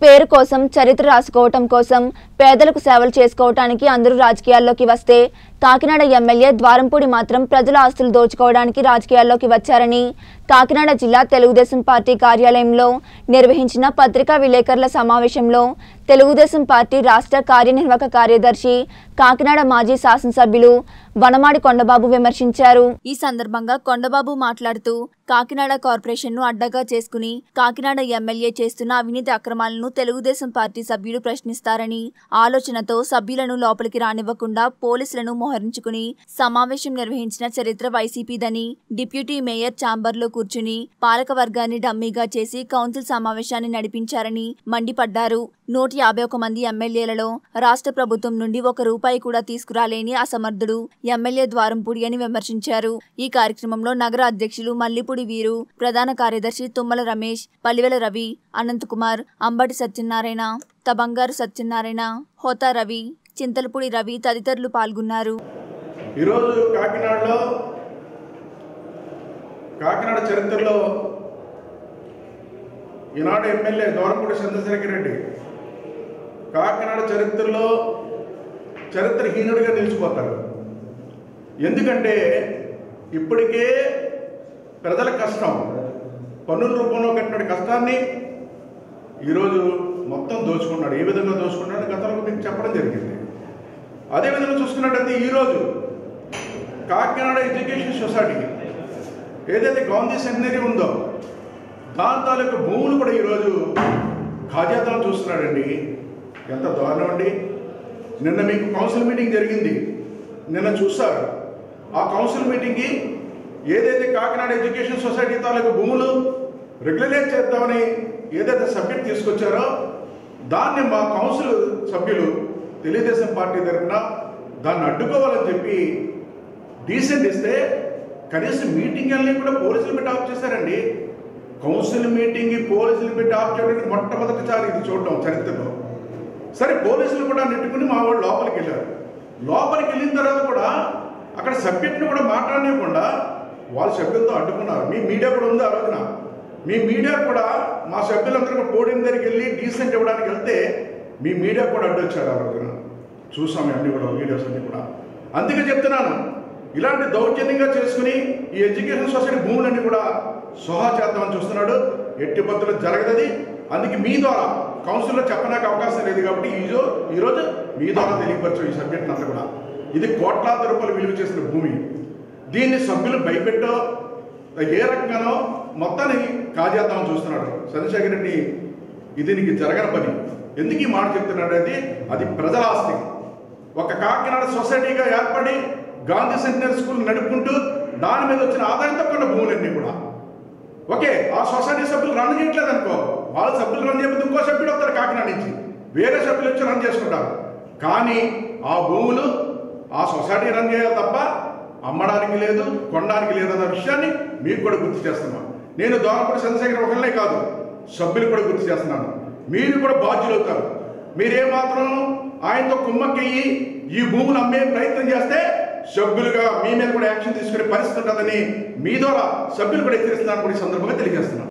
పేరు కోసం చరిత్ర రాసుకోవటం కోసం పేదలకు సేవలు చేసుకోవటానికి అందరూ రాజకీయాల్లోకి వస్తే కాకినాడ ఎమ్మెల్యే ద్వారంపూడి మాత్రం ప్రజల ఆస్తులు దోచుకోవడానికి రాజకీయాల్లోకి వచ్చారని కాకినాడ జిల్లా తెలుగుదేశం పార్టీ కార్యాలయంలో నిర్వహించిన పత్రికా విలేకరుల సమావేశంలో తెలుగుదేశం పార్టీ రాష్ట్ర కార్యనిర్వాహక కార్యదర్శి కాకినాడ మాజీ శాసనసభ్యులు వనమాడి కొండబాబు విమర్శించారు ఈ సందర్భంగా కొండబాబు మాట్లాడుతూ కాకినాడ కార్పొరేషన్ను అడ్డగా చేసుకుని కాకినాడ ఎమ్మెల్యే చేస్తున్న అవినీతి అక్రమాలను తెలుగుదేశం పార్టీ సభ్యులు ప్రశ్నిస్తారని ఆలోచనతో సభ్యులను లోపలికి రానివ్వకుండా పోలీసులను మోహరించుకుని సమావేశం నిర్వహించిన చరిత్ర వైసీపీదని డిప్యూటీ మేయర్ ఛాంబర్లో కూర్చుని పాలక వర్గాన్ని డమ్మీగా చేసి కౌన్సిల్ సమావేశాన్ని నడిపించారని మండిపడ్డారు నూట యాభై ఒక మంది ఎమ్మెల్యేలలో రాష్ట్ర ప్రభుత్వం నుండి ఒక రూపాయి కూడా తీసుకురాలేని అసమర్థుడు ఎమ్మెల్యే ద్వారంపూడి అని విమర్శించారు ఈ కార్యక్రమంలో నగర అధ్యక్షులు మల్లిపూడి వీరు ప్రధాన కార్యదర్శి తుమ్మల రమేష్ పల్లివెల రవి అనంతకుమార్ అంబటి సత్యనారాయణ తబంగారు సత్యనారాయణ హోతా రవి చింతలపూడి రవి తదితరులు పాల్గొన్నారు ఈరోజు కాకినాడలో కాకినాడ చరిత్రలో ఈనాడు ఎమ్మెల్యే దోరపూడి చంద్రశేఖర్ రెడ్డి కాకినాడ చరిత్రలో చరిత్రహీనుడిగా నిలిచిపోతారు ఎందుకంటే ఇప్పటికే ప్రజల కష్టం పన్నుల రూపంలో కట్టిన కష్టాన్ని ఈరోజు మొత్తం దోచుకున్నాడు ఏ విధంగా దోచుకున్నాడు గతంలో మీకు చెప్పడం జరిగింది అదేవిధంగా చూసుకున్నట్టయితే ఈరోజు కాకినాడ ఎడ్యుకేషన్ సొసైటీ ఏదైతే గాంధీ సెమినరీ ఉందో దాని తాలూకు భూములు కూడా ఈరోజు ఖాజాతం చూస్తున్నాడండి ఎంత దారుణం అండి నిన్న మీకు కౌన్సిల్ మీటింగ్ జరిగింది నిన్న చూస్తారు ఆ కౌన్సిల్ మీటింగ్కి ఏదైతే కాకినాడ ఎడ్యుకేషన్ సొసైటీ తాలూకు భూములు రెగ్యులరైజ్ చేద్దామని ఏదైతే సబ్జెక్ట్ తీసుకొచ్చారో దాన్ని మా కౌన్సిల్ సభ్యులు తెలుగుదేశం పార్టీ తరఫున దాన్ని అడ్డుకోవాలని చెప్పి డీసెంట్ ఇస్తే కనీసం మీటింగ్ అన్నీ కూడా పోలీసులు పెట్టి ఆఫ్ చేశారండి కౌన్సిల్ మీటింగ్ పోలీసులు పెట్టి ఆఫ్ చేయడానికి మొట్టమొదటిసారి ఇది చూడడం చరిత్రలో సరే పోలీసులు కూడా నెట్టుకుని మా వాళ్ళు లోపలికి వెళ్ళారు లోపలికి వెళ్ళిన తర్వాత కూడా అక్కడ సబ్జెక్ట్ని కూడా మాట్లాడలేకుండా వాళ్ళ సభ్యులతో అడ్డుకున్నారు మీ మీడియా కూడా ఉంది ఆ రోజున మీ మీడియా కూడా మా సభ్యులందరూ కూడా పోడియం దగ్గరికి వెళ్ళి డీసెంట్ ఇవ్వడానికి వెళ్తే మీ మీడియా కూడా అడ్డొచ్చారు ఆ రోజున చూసాం అన్ని కూడా వీడియోస్ అన్ని కూడా అందుకే చెప్తున్నాను ఇలాంటి దౌర్జన్యంగా చేసుకుని ఈ ఎడ్యుకేషన్ సొసైటీ భూములన్నీ కూడా సోహా చేద్దామని చూస్తున్నాడు ఎట్టి పద్ధతులు జరగదది అందుకే మీ ద్వారా కౌన్సిల్లో చెప్పడానికి అవకాశం లేదు కాబట్టి ఈజో ఈరోజు మీ ద్వారా తెలియపరచు ఈ సబ్జెక్ట్ అంతా కూడా ఇది కోట్లాది రూపాయలు విలువ చేసిన భూమి దీన్ని సభ్యులు భయపెట్టో ఏ రకంగానో మొత్తాన్ని కాజేద్దామని చూస్తున్నాడు చంద్రశేఖర్ రెడ్డి ఇది నీకు జరగని పని ఎందుకు ఈ మాట చెప్తున్నాడు అంటే అది ప్రజల ఆస్తి ఒక కాకినాడ సొసైటీగా ఏర్పడి గాంధీ సెంటినరీ స్కూల్ నడుపుకుంటూ దాని మీద వచ్చిన ఆదాయంతో కొన్న భూములన్నీ కూడా ఓకే ఆ సొసైటీ సభ్యులు రన్ చేయట్లేదు అనుకో వాళ్ళ సభ్యులు రన్ చేయకపోతే ఇంకో సభ్యుడు వస్తారు కాకినాడ నుంచి వేరే సభ్యులు వచ్చి రన్ చేసుకుంటారు కానీ ఆ భూములు ఆ సొసైటీ రన్ చేయాలి తప్ప అమ్మడానికి లేదు కొనడానికి లేదు అన్న విషయాన్ని మీకు కూడా గుర్తు చేస్తున్నాను నేను దోరపూడి చంద్రశేఖర్ ఒకళ్ళే కాదు సభ్యులు కూడా గుర్తు చేస్తున్నాను మీరు కూడా బాధ్యులు అవుతారు మీరేమాత్రం ఆయనతో కుమ్మక్కయ్యి ఈ భూములు అమ్మే ప్రయత్నం చేస్తే సభ్యులుగా మీ మీద కూడా యాక్షన్ తీసుకునే పరిస్థితి ఉంటుందని మీ ద్వారా సభ్యులు కూడా హెచ్చరిస్తున్నాను కూడా ఈ సందర్భంగా తెలియజేస్తున్నాను